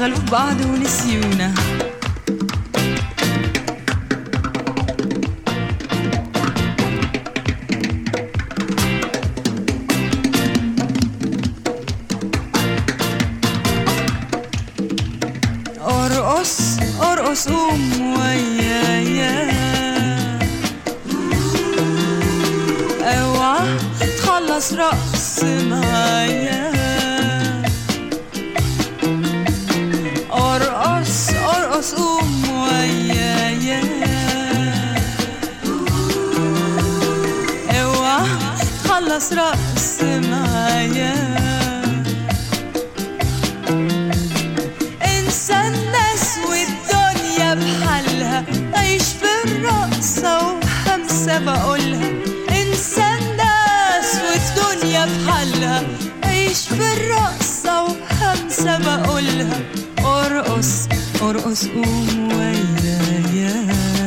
دخلوا في بعض ونسيونا ارقص ارقص قوم ويايا اوعى تخلص رقص معايا ارقص ارقص قوم ويايا اوعى تخلص رقص معايا انسى الناس والدنيا بحالها عيش في الرقصة وخمسة بقولها انسى الناس والدنيا بحالها عيش في الرقصة وخمسة بقولها ارقص ارقص قوم ويايا